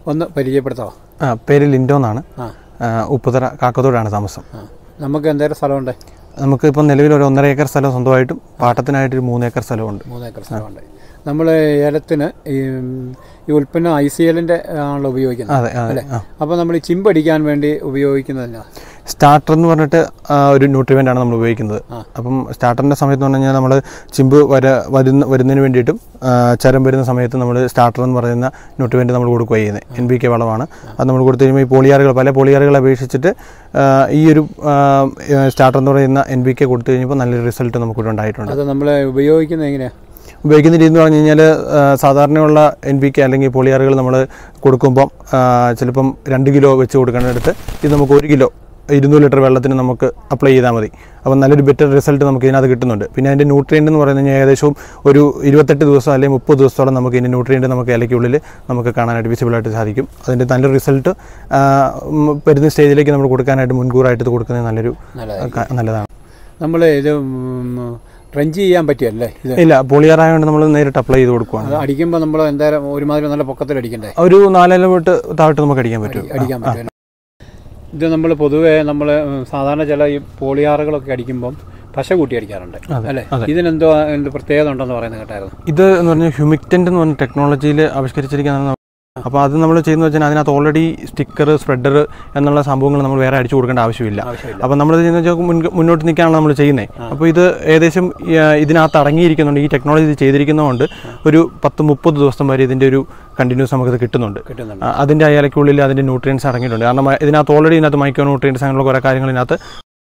ഒന്ന് പരിചയപ്പെടുത്താമോ ആ പേര് ലിൻഡോ എന്നാണ് ആ ആ, ഉപ്പുതറ കാക്കത്തോടാണ് താമസം ആ നമുക്ക് എന്തേലും സ്ഥലമുണ്ട് നമുക്ക് ഇപ്പം നിലവിൽ ഒരു ഒന്നര ഏക്കർ സ്ഥലം സ്വന്തമായിട്ടും പാട്ടത്തിനായിട്ട് ഒരു മൂന്ന് ഏക്കർ സ്ഥലമുണ്ട് മൂന്ന് ഏക്കർ സ്ഥലമുണ്ട് നമ്മൾ ഏലത്തിന് ഈ ഈ ഉൽപ്പന്നം ഐ സി എല്ലിൻ്റെ ആണല്ലോ ഉപയോഗിക്കുന്നത് അതെ അതെ ആ അപ്പോൾ നമ്മൾ ഈ ചിമ്പടിക്കാൻ വേണ്ടി ഉപയോഗിക്കുന്നതിനാ സ്റ്റാർട്ടർ എന്ന് പറഞ്ഞിട്ട് ആ, ഒരു ന്യൂട്രിവെൻ്റ് ആണ് നമ്മൾ ഉപയോഗിക്കുന്നത് ആ. അപ്പം സ്റ്റാർട്ടറിൻ്റെ സമയത്ത് എന്ന് പറഞ്ഞു കഴിഞ്ഞാൽ നമ്മൾ ചിമ്പ് വര വരുന്ന വരുന്നതിന് വേണ്ടിയിട്ടും ആ, ചരം വരുന്ന സമയത്ത് നമ്മൾ സ്റ്റാർട്ടർ എന്ന് പറയുന്ന ന്യൂട്രിവെൻ്റ് നമ്മൾ കൊടുക്കുക ചെയ്യുന്നത് എൻ ബി കെ വളമാണ് അത് നമ്മൾ കൊടുത്തു കഴിയുമ്പോൾ ഈ പോളിയാറുകൾ പല പോളിയാറുകളെ അപേക്ഷിച്ചിട്ട് ആ, ഈ ഒരു സ്റ്റാർട്ടർ എന്ന് പറയുന്ന എൻ ബി കെ കൊടുത്തു കഴിഞ്ഞപ്പോൾ നല്ലൊരു റിസൾട്ട് നമുക്കിവിടെ ഉണ്ടായിട്ടുണ്ട് അത് നമ്മൾ ഉപയോഗിക്കുന്നത് എങ്ങനെയാണ് ഉപയോഗിക്കുന്ന രീതി എന്ന് പറഞ്ഞു കഴിഞ്ഞാൽ സാധാരണയുള്ള എൻ പി കെ അല്ലെങ്കിൽ പോളിയാറുകൾ നമ്മൾ കൊടുക്കുമ്പം ആ, ചിലപ്പം രണ്ട് കിലോ വെച്ച് കൊടുക്കേണ്ടടുത്ത് ഇത് നമുക്ക് ഒരു കിലോ ഇരുന്നൂറ് ലിറ്റർ വെള്ളത്തിന് നമുക്ക് അപ്ലൈ ചെയ്താൽ മതി അപ്പം നല്ലൊരു ബെറ്റർ റിസൾട്ട് നമുക്ക് ഇതിനകത്ത് കിട്ടുന്നുണ്ട് പിന്നെ അതിൻ്റെ ന്യൂട്രിയൻ്റ് എന്ന് പറയുന്നത് കഴിഞ്ഞാൽ ഏകദേശം ഒരു ഇരുപത്തെട്ട് ദിവസം അല്ലെങ്കിൽ മുപ്പത് ദിവസത്തോളം നമുക്ക് ഇതിൻ്റെ ന്യൂട്രിയൻ്റ് നമുക്ക് ഇലയ്ക്കുള്ളിൽ നമുക്ക് കാണാനായിട്ട് വിസിബിളായിട്ട് സാധിക്കും അതിൻ്റെ നല്ലൊരു റിസൾട്ട് വരുന്ന സ്റ്റേജിലേക്ക് നമ്മൾ കൊടുക്കാനായിട്ട് മുൻകൂറായിട്ട് ഇത് കൊടുക്കുന്നത് നല്ലൊരു നല്ലതായി ക- നല്ലതാണ് നമ്മൾ ഇത് ട്രഞ്ച് ചെയ്യാൻ പറ്റിയല്ലേ ഇത് ഇല്ല പോളിയാറായതുകൊണ്ട് നമ്മൾ നേരിട്ട് അപ്ലൈ ചെയ്ത് കൊടുക്കുകയാണ് അത് അടിക്കുമ്പോൾ നമ്മൾ എന്തായാലും ഒരുമാതിരി നല്ല പൊക്കത്തിൽ അടിക്കണ്ടേ ഒരു നാലില വിട്ട് താഴോട്ട് നമുക്ക് അടിക്കാൻ പറ്റും അടിക്കാൻ പറ്റും ഇത് നമ്മൾ പൊതുവേ നമ്മൾ സാധാരണ ചില ഈ പോളിയാറുകളൊക്കെ അടിക്കുമ്പം പശ കൂട്ടി അടിക്കാറുണ്ട് അല്ലേ ഇതിനെന്തോ എന്ത് പ്രത്യേകത ഉണ്ടെന്ന് പറയുന്നത് കേട്ടായിരുന്നു ഇത് എന്ന് പറഞ്ഞാൽ ഹ്യൂമിക്റ്റൻ്റ് എന്ന് പറഞ്ഞ ടെക്നോളജിയിൽ ആവിഷ്കരിച്ചിരിക്കുന്നതാണ് അപ്പോൾ അത് നമ്മൾ ചെയ്യുന്ന വെച്ചാൽ അതിനകത്ത് ഓൾറെഡി സ്റ്റിക്കർ സ്പ്രെഡർ എന്നുള്ള സംഭവങ്ങൾ നമ്മൾ വേറെ അടിച്ചു കൊടുക്കേണ്ട ആവശ്യമില്ല ആവശ്യമില്ല അപ്പോൾ നമ്മൾ ചെയ്യുന്ന വെച്ചാൽ മുൻ- മുന്നോട്ട് നിൽക്കാനാണ് നമ്മൾ ചെയ്യുന്നത് അപ്പോൾ ഇത് ഏകദേശം ഈ, ആ, ഇതിനകത്ത് അടങ്ങിയിരിക്കുന്നുണ്ട് ഈ ടെക്നോളജി ഇത് ചെയ്തിരിക്കുന്നതുകൊണ്ട് ഒരു പത്ത് മുപ്പത് ദിവസം വരെ ഇതിൻ്റെ ഒരു കണ്ടിന്യൂസ് നമുക്കത് കിട്ടുന്നുണ്ട് കിട്ടുന്നുണ്ട് ആ, അതിൻ്റെ അയലക്കുള്ളിൽ അതിൻ്റെ ന്യൂട്രിയൻസ് അടങ്ങിയിട്ടുണ്ട് കാരണം ഇതിനകത്ത് ഓൾറെഡി ഇതിനകത്ത് മൈക്രോ ന്യൂട്രിയൻസ് അങ്ങനെയുള്ള കുറേ കാര്യങ്ങൾ ഇതിനകത്ത്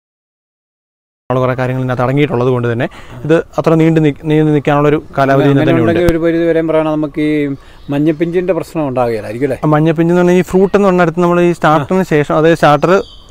ഉള്ള കുറേ കാര്യങ്ങൾ ഇതിനകത്ത് അടങ്ങിയിട്ടുള്ളത് കൊണ്ട് തന്നെ ഇത് അത്ര നീണ്ടു നി- നീണ്ടു നിൽക്കാനുള്ള ഒരു കാലാവധി ഇതിനകത്ത് അങ്ങനെ തന്നെയുണ്ട് ഉണ്ടെങ്കിൽ ഒരു പരിധി വരെയും പറയണം നമുക്ക് ഈ മഞ്ഞപ്പിഞ്ചിന്റെ പ്രശ്നം ഉണ്ടാകുകയില്ലായിരിക്കും അല്ലേ ആ മഞ്ഞപ്പിഞ്ച് എന്ന് പറഞ്ഞാൽ ഈ ഫ്രൂട്ട് എന്ന് പറഞ്ഞിടത്ത് നമ്മൾ ഈ സ്റ്റാർട്ടറിന് ശേഷം അതായത് സ്റ്റാർട്ടർ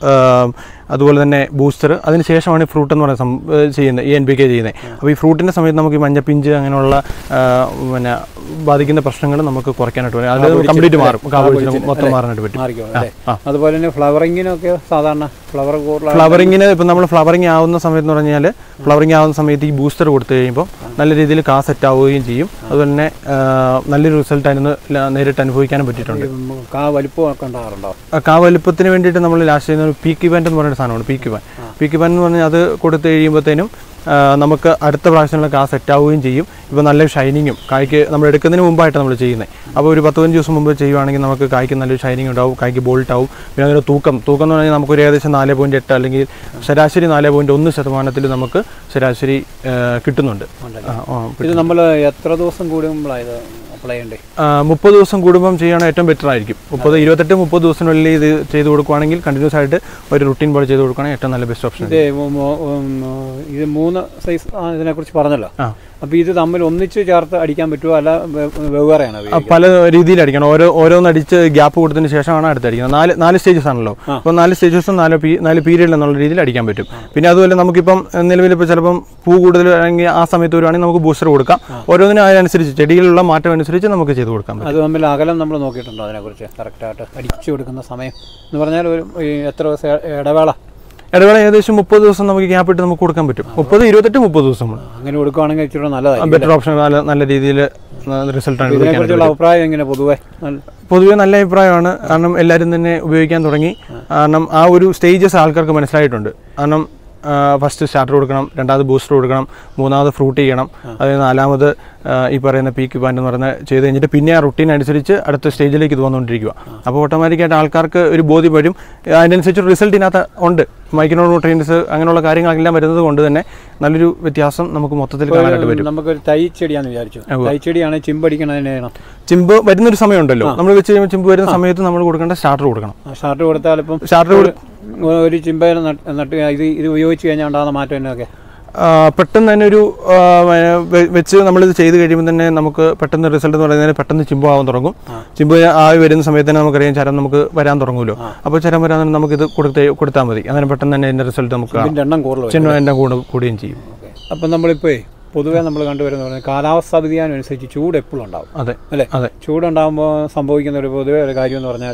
അതുപോലെ തന്നെ ബൂസ്റ്റർ അതിന് ശേഷമാണ് ഈ ഫ്രൂട്ട് എന്ന് പറയുന്ന സം- ഏ, ചെയ്യുന്നത് ഈ എൻ പി കെ ചെയ്യുന്നത് അപ്പോൾ ഈ ഫ്രൂട്ടിൻ്റെ സമയത്ത് നമുക്ക് ഈ മഞ്ഞപ്പിഞ്ച് അങ്ങനെയുള്ള ആ, പിന്നെ ബാധിക്കുന്ന പ്രശ്നങ്ങൾ നമുക്ക് കുറയ്ക്കാനായിട്ട് പറ്റും അത് കംപ്ലീറ്റ് മാറും കാപ്പൊഴിച്ചിട്ട് മൊത്തം മാറാനായിട്ട് പറ്റും മാറിക്കോ അല്ലേ അതുപോലെ തന്നെ ഫ്ലവറിങ്ങിനൊക്കെ സാധാരണ ഫ്ലവർ കൂടുതൽ ഫ്ലവറിങ്ങിന് ഇപ്പം നമ്മൾ ഫ്ലവറിങ് ആവുന്ന സമയത്ത് എന്ന് പറഞ്ഞാൽ ഫ്ലവറിങ് ആവുന്ന സമയത്ത് ഈ ബൂസ്റ്റർ കൊടുത്തു കഴിയുമ്പോൾ നല്ല രീതിയിൽ കാ സെറ്റ് ആവുകയും ചെയ്യും അതുപോലെ തന്നെ ആ, നല്ലൊരു റിസൾട്ട് അതിന് നേരിട്ട് അനുഭവിക്കാനും പറ്റിയിട്ടുണ്ട് കാ വലിപ്പമൊക്കെ ഉണ്ടാകാറുണ്ടോ ആ കാ വലുപ്പത്തിന് വേണ്ടിയിട്ട് നമ്മൾ ലാസ്റ്റ് ചെയ്യുന്ന ഒരു പീക്ക് ഇവാൻറ്റ് എന്ന് പറയുന്ന സാധനമാണ് പീക്ക് ഇവാൻ പീക്ക് ഇവാൻ എന്ന് പറഞ്ഞാൽ അത് കൊടുത്തു കഴിയുമ്പോഴത്തേനും ആ, നമുക്ക് അടുത്ത പ്രാവശ്യമുള്ള കാ സെറ്റ് ആവുകയും ചെയ്യും ഇപ്പോൾ നല്ല ഷൈനിങ്ങും കായ്ക്ക് നമ്മൾ എടുക്കുന്നതിന് മുമ്പായിട്ട് നമ്മൾ ചെയ്യുന്നത് അപ്പോൾ ഒരു പത്ത് പതിനഞ്ച് ദിവസം മുമ്പ് ചെയ്യുവാണെങ്കിൽ നമുക്ക് കായ്ക്ക് നല്ലൊരു ഷൈനിങ് ഉണ്ടാവും കായ്ക്ക് ബോൾട്ട് ആവും പിന്നെ അതിൻ്റെ തൂക്കം തൂക്കം എന്ന് പറഞ്ഞാൽ നമുക്കൊരു ഏകദേശം നാല് പോയിൻറ്റ് എട്ട് അല്ലെങ്കിൽ ശരാശരി നാല് പോയിൻറ്റ് ഒന്ന് ശതമാനത്തിൽ നമുക്ക് ശരാശരി ആ, കിട്ടുന്നുണ്ട് ആ, ആ, ഇത് നമ്മൾ എത്ര ദിവസം കൂടുമ്പോഴാണ് ഇത് അപ്ലൈ ചെയ്യണ്ടേ ആ, മുപ്പത് ദിവസം കൂടുമ്പം ചെയ്യുകയാണെങ്കിൽ ഏറ്റവും ബെറ്റർ ആയിരിക്കും മുപ്പത് ഇരുപത്തെട്ട് മുപ്പത് ദിവസത്തിനുള്ളിൽ ഇത് ചെയ്ത് കൊടുക്കുവാണെങ്കിൽ കണ്ടിന്യൂസ് ആയിട്ട് ഒരു റുട്ടീൻ പോലെ ചെയ്ത് കൊടുക്കുകയാണെങ്കിൽ ഏറ്റവും നല്ല ബെസ്റ്റ് ഓപ്ഷൻ ഇത് മൂ- മൂ- ഉം, ഇത് മൂന്ന് സൈസ് ഇതിനെക്കുറിച്ച് പറഞ്ഞല്ലോ ആ അപ്പോൾ ഇത് തമ്മിൽ ഒന്നിച്ച് ചേർത്ത് അടിക്കാൻ പറ്റുമോ അല്ല വെ- വെവ്വേറെയാണോ ആ, ഉപയോഗിക്കുക? പല രീതിയിൽ അടിക്കണം ഓരോ ഓരോന്ന് അടിച്ച് ഗ്യാപ്പ് കൊടുത്തതിന് ശേഷമാണ് അടുത്ത് അടിക്കുന്നത് നാല് നാല് സ്റ്റേജസ് ആണല്ലോ അപ്പോൾ നാല് സ്റ്റേജസും നാല് പീ നാല് പീരീഡ് എന്നുള്ള രീതിയിൽ അടിക്കാൻ പറ്റും പിന്നെ അതുപോലെ നമുക്കിപ്പം നിലവിൽ ഇപ്പോൾ ചിലപ്പം പൂ കൂടുതൽ ആണെങ്കിൽ ആ സമയത്ത് വരുവാണെങ്കിൽ നമുക്ക് ബൂസ്റ്റർ കൊടുക്കാം ഓരോന്നിനും അതിനനുസരിച്ച് ചെടിയിലുള്ള മാറ്റം അനുസരിച്ച് നമുക്ക് ചെയ്ത് കൊടുക്കാൻ പറ്റും അത് തമ്മിൽ അകലം നമ്മൾ നോക്കിയിട്ടുണ്ടോ അതിനെക്കുറിച്ച് കറക്റ്റായിട്ട് അടിച്ചു കൊടുക്കുന്ന സമയം എന്ന് പറഞ്ഞാൽ ഒരു ഈ എത്ര ദിവസം ഇ- ഇടവേള ഇടവേള ഏകദേശം മുപ്പത് ദിവസം നമുക്ക് ഗ്യാപ്പ് ഇട്ട് നമുക്ക് കൊടുക്കാൻ പറ്റും മുപ്പത് ഇരുപത്തെട്ട് മുപ്പത് ദിവസം അങ്ങനെ കൊടുക്കുകയാണെങ്കിൽ ഇച്ചിരി നല്ലതായിരിക്കും ബെറ്റർ ഓപ്ഷൻ നല്ല നല്ല രീതിയിൽ റിസൾട്ടാണ് ഇതിനെക്കുറിച്ചുള്ള അഭിപ്രായം എങ്ങനെ പൊതുവെ നല്ല- പൊതുവെ നല്ല അഭിപ്രായമാണ് കാരണം എല്ലാവരും തന്നെ ഉപയോഗിക്കാൻ തുടങ്ങി കാരണം ആ ഒരു സ്റ്റേജസ് ആൾക്കാർക്ക് മനസ്സിലായിട്ടുണ്ട് കാരണം ഫസ്റ്റ് സ്റ്റാർട്ടർ കൊടുക്കണം രണ്ടാമത് ബൂസ്റ്റർ കൊടുക്കണം മൂന്നാമത് ഫ്രൂട്ട് ചെയ്യണം അത് നാലാമത് ആ, ഈ പറയുന്ന പീക്ക് പാൻറ് എന്ന് പറയുന്ന ചെയ്ത് കഴിഞ്ഞിട്ട് പിന്നെ ആ റുട്ടീൻ അനുസരിച്ച് അടുത്ത സ്റ്റേജിലേക്ക് ഇത് വന്നുകൊണ്ടിരിക്കുക അപ്പോൾ ഓട്ടോമാറ്റിക്കായിട്ട് ആൾക്കാർക്ക് ഒരു ബോധ്യം വരും അതിനനുസരിച്ച് റിസൾട്ട് ഇതിനകത്ത് ഉണ്ട് മൈക്രോ ന്യൂട്രിയൻസ് അങ്ങനെയുള്ള കാര്യങ്ങളെല്ലാം വരുന്നത് കൊണ്ട് തന്നെ നല്ലൊരു വ്യത്യാസം നമുക്ക് മൊത്തത്തിൽ കാണാനായിട്ട് വരും നമുക്കൊരു തൈ ചെടിയാന്ന് വിചാരിച്ചു തൈ ചെടിയാണ് ചിമ്പടിക്കണതിന് ചെയ്യണം ചിമ്പ് വരുന്നൊരു സമയമുണ്ടല്ലോ നമ്മൾ വെച്ച് കഴിയുമ്പോൾ ചിമ്പ് വരുന്ന സമയത്ത് നമ്മൾ കൊടുക്കേണ്ട സ്റ്റാർട്ടർ കൊടുക്കണം ഷാർട്ട് കൊടുത്താൽ ഇപ്പം സ്റ്റാർട്ടർ ഒരു ചിമ്പ നട്ട് നട്ട് ഇത് ഇത് ഉപയോഗിച്ച് കഴിഞ്ഞാൽ ഉണ്ടാകുന്ന മാറ്റം എന്നൊക്കെ ആ, പെട്ടെന്ന് തന്നെ ഒരു ആ, വെ- വെച്ച് നമ്മളിത് ചെയ്ത് കഴിയുമ്പോൾ തന്നെ നമുക്ക് പെട്ടെന്ന് റിസൾട്ട് എന്ന് പറയുന്നത് പെട്ടെന്ന് ചിമ്പ് ആവാൻ തുടങ്ങും ചിമ്പ് ആയി വരുന്ന സമയത്ത് തന്നെ നമുക്കറിയാം ചരം നമുക്ക് വരാൻ തുടങ്ങുമല്ലോ അപ്പോൾ ചരം വരാൻ തന്നെ നമുക്കിത് കൊടുത്ത് കൊടുത്താൽ മതി അങ്ങനെ പെട്ടെന്ന് തന്നെ അതിൻ്റെ റിസൾട്ട് നമുക്ക് കാണാം ഇതിൻ്റെ എണ്ണം കൂടുതൽ വരും. ചിഹ്നം എൻ്റെ കൂടെ കൂടുകയും ചെയ്യും അപ്പം നമ്മളിപ്പോൾ പൊതുവേ നമ്മൾ കണ്ടുവരുന്ന പറഞ്ഞാൽ കാലാവസ്ഥാ വ്യതിയാനം അനുസരിച്ച് ചൂട് എപ്പോഴും ഉണ്ടാവും അതെ അല്ലേ അതെ ചൂടുണ്ടാകുമ്പോൾ സംഭവിക്കുന്ന ഒരു പൊതുവേ ഒരു കാര്യം എന്ന് പറഞ്ഞാൽ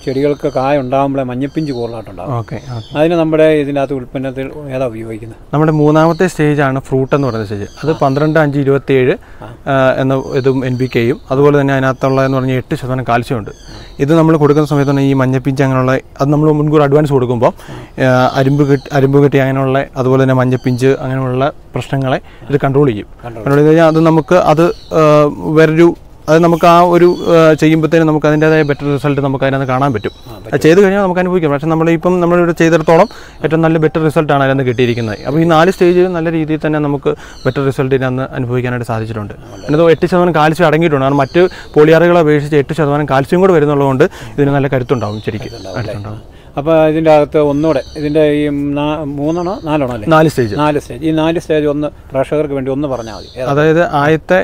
ചെടികൾക്ക് കായ ഉണ്ടാകുമ്പോഴേ മഞ്ഞപ്പിഞ്ച് കൂടുതലായിട്ടുണ്ടാകും ഓക്കെ ഓക്കെ അതിന് നമ്മുടെ ഇതിനകത്ത് ഉൽപ്പന്നത്തിൽ ഏതാ ഉപയോഗിക്കുന്നത് നമ്മുടെ മൂന്നാമത്തെ സ്റ്റേജാണ് ഫ്രൂട്ട് എന്ന് പറയുന്ന സ്റ്റേജ് അത് പന്ത്രണ്ട് അഞ്ച് ഇരുപത്തി ഏഴ് എന്ന ഇതും എൻ ബി കെയും അതുപോലെ തന്നെ അതിനകത്തുള്ള എന്ന് പറഞ്ഞാൽ എട്ട് ശതമാനം കാൽസ്യം ഉണ്ട് ഇത് നമ്മൾ കൊടുക്കുന്ന സമയത്ത് തന്നെ ഈ മഞ്ഞപ്പിഞ്ച് അങ്ങനെയുള്ള അത് നമ്മൾ മുൻകൂർ അഡ്വാൻസ് കൊടുക്കുമ്പോൾ ആ, അരിമ്പ് കെട്ടി അരിമ്പ് കെട്ടി അങ്ങനെയുള്ള അതുപോലെ തന്നെ മഞ്ഞപ്പിഞ്ച് അങ്ങനെയുള്ള പ്രശ്നങ്ങളെ ഇത് കൺട്രോൾ ചെയ്യും കൺട്രോൾ ചെയ്ത് കഴിഞ്ഞാൽ അത് നമുക്ക് അത് ആ, വേറൊരു അത് നമുക്ക് ആ ഒരു ചെയ്യുമ്പോഴത്തേനും നമുക്ക് അതിൻ്റെതായ ബെറ്റർ റിസൾട്ട് നമുക്ക് അതിനകത്ത് കാണാൻ പറ്റും അത് ചെയ്ത് കഴിഞ്ഞാൽ നമുക്ക് അനുഭവിക്കാം പക്ഷേ നമ്മളിപ്പം നമ്മളിവിടെ ചെയ്തിടത്തോളം ഏറ്റവും നല്ല ബെറ്റർ റിസൾട്ടാണ് അതിനകത്ത് കിട്ടിയിരിക്കുന്നത് അപ്പോൾ ഈ നാല് സ്റ്റേജിൽ നല്ല രീതിയിൽ തന്നെ നമുക്ക് ബെറ്റർ റിസൾട്ട് ഇതിനകത്ത് അനുഭവിക്കാനായിട്ട് സാധിച്ചിട്ടുണ്ട് അതിനകത്ത് എട്ട് ശതമാനം കാൽസ്യം അടങ്ങിയിട്ടുണ്ട് കാരണം മറ്റ് പോളിയാറുകളെ അപേക്ഷിച്ച് എട്ട് ശതമാനം കാൽസ്യം കൂടെ വരുന്നുള്ളതുകൊണ്ട് ഇതിന് നല്ല കരുത്തുണ്ടാവും ശരിക്കും കരുത്തുണ്ടാവും അപ്പോൾ ഇതിൻ്റെ അകത്ത് ഒന്നുകൂടെ ഇതിൻ്റെ ഈ നാ- മൂന്നെണ്ണോ നാലെണ്ണോ അല്ലേ നാല് സ്റ്റേജ് നാല് സ്റ്റേജ് ഈ നാല് സ്റ്റേജ് ഒന്ന് പ്രേക്ഷകർക്ക് വേണ്ടി ഒന്ന് പറഞ്ഞാൽ മതി ഏതാ? അതായത് ആദ്യത്തെ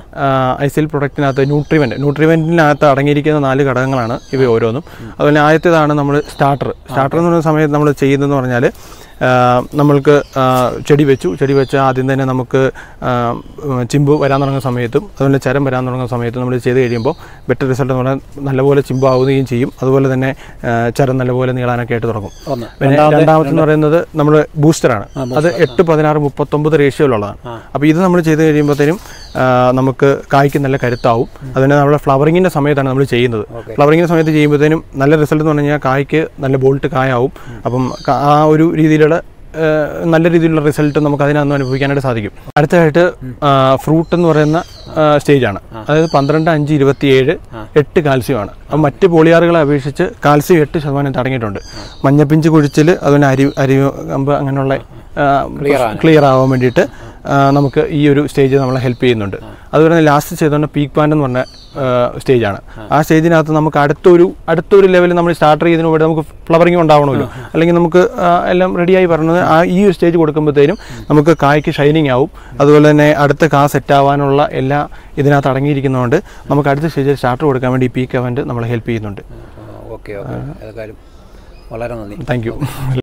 ഐസിൽ പ്രൊഡക്റ്റിനകത്ത് ന്യൂട്രിവെൻറ്റ് ന്യൂട്രിവെൻറ്റിനകത്ത് അടങ്ങിയിരിക്കുന്ന നാല് ഘടകങ്ങളാണ് ഇവ ഓരോന്നും അതുപോലെ ആദ്യത്തേതാണ് നമ്മൾ സ്റ്റാർട്ടർ സ്റ്റാർട്ടർ എന്ന് പറയുന്ന സമയത്ത് നമ്മൾ ചെയ്യുന്നതെന്ന് പറഞ്ഞാൽ ആ, നമ്മൾക്ക് ആ, ചെടി വെച്ചു ചെടി വെച്ച് ആദ്യം തന്നെ നമുക്ക് ആ, ഉം, ചിമ്പ് വരാൻ തുടങ്ങുന്ന സമയത്തും അതുപോലെ ചരം വരാൻ തുടങ്ങുന്ന സമയത്തും നമ്മൾ ചെയ്ത് കഴിയുമ്പോൾ ബെറ്റർ റിസൾട്ട് എന്ന് പറഞ്ഞാൽ നല്ലപോലെ ചിമ്പാവുകയും ചെയ്യും അതുപോലെ തന്നെ ആ, ചരം നല്ലപോലെ നീളാനൊക്കെ ആയിട്ട് തുടങ്ങും ഒന്ന് പിന്നെ രണ്ടാമത്തെന്ന് പറയുന്നത് നമ്മൾ ബൂസ്റ്ററാണ് അത് എട്ട് പതിനാറ് മുപ്പത്തൊമ്പത് റേഷ്യോയിലുള്ളതാണ് അപ്പോൾ ഇത് നമ്മൾ ചെയ്ത് കഴിയുമ്പോഴത്തേനും ആ, നമുക്ക് കായ്ക്ക് നല്ല കരുത്താവും അതുപോലെ നമ്മുടെ ഫ്ലവറിങ്ങിൻ്റെ സമയത്താണ് നമ്മൾ ചെയ്യുന്നത് ഫ്ലവറിങ്ങിൻ്റെ സമയത്ത് ചെയ്യുമ്പോഴത്തേനും നല്ല റിസൾട്ട് എന്ന് പറഞ്ഞു കഴിഞ്ഞാൽ കായ്ക്ക് നല്ല ബോൾട്ട് കായാവും അപ്പം ക- ആ ഒരു രീതിയിലുള്ള ആ, നല്ല രീതിയിലുള്ള റിസൾട്ട് നമുക്ക് അതിനകത്ത് അനുഭവിക്കാനായിട്ട് സാധിക്കും അടുത്തതായിട്ട് ഫ്രൂട്ട് എന്ന് പറയുന്ന സ്റ്റേജാണ് അതായത് പന്ത്രണ്ട് അഞ്ച് ഇരുപത്തിയേഴ് എട്ട് കാൽസ്യമാണ് അപ്പം മറ്റ് പോളിയാറുകളെ അപേക്ഷിച്ച് കാൽസ്യം എട്ട് ശതമാനം അടങ്ങിയിട്ടുണ്ട് മഞ്ഞപ്പിഞ്ച് കുഴിച്ചിൽ അതുപോലെ അരി അരി കമ്പ് അങ്ങനെയുള്ള ക്ലിയർ ആവാൻ വേണ്ടിയിട്ട് ആ, നമുക്ക് ഈ ഒരു സ്റ്റേജ് നമ്മളെ ഹെൽപ്പ് ചെയ്യുന്നുണ്ട് അതുപോലെ തന്നെ ലാസ്റ്റ് ചെയ്തുകൊണ്ട് പീക്ക് പാൻഡ് എന്ന് പറഞ്ഞ സ്റ്റേജാണ് ആ സ്റ്റേജിനകത്ത് നമുക്ക് അടുത്തൊരു അടുത്തൊരു ലെവലിൽ നമ്മൾ സ്റ്റാർട്ട് ചെയ്യുന്നതിന് മുമ്പ് നമുക്ക് ഫ്ലവറിങ് ഉണ്ടാവണമല്ലോ അല്ലെങ്കിൽ നമുക്ക് ആ, എല്ലാം റെഡിയായി പറഞ്ഞത് ആ ഈ ഒരു സ്റ്റേജ് കൊടുക്കുമ്പോഴത്തേനും നമുക്ക് കായ്ക്ക് ഷൈനിങ് ആവും അതുപോലെ തന്നെ അടുത്ത കാ സെറ്റ് ആവാനുള്ള എല്ലാ ഇതിനകത്ത് അടങ്ങിയിരിക്കുന്നതുകൊണ്ട് നമുക്ക് അടുത്ത സ്റ്റേജിൽ സ്റ്റാർട്ടർ കൊടുക്കാൻ വേണ്ടി ഈ പീക്ക് അവൻ്റ് നമ്മളെ ഹെൽപ്പ് ചെയ്യുന്നുണ്ട് ഓക്കെ ഓക്കെ ഏതായാലും വളരെ നന്ദി താങ്ക് യു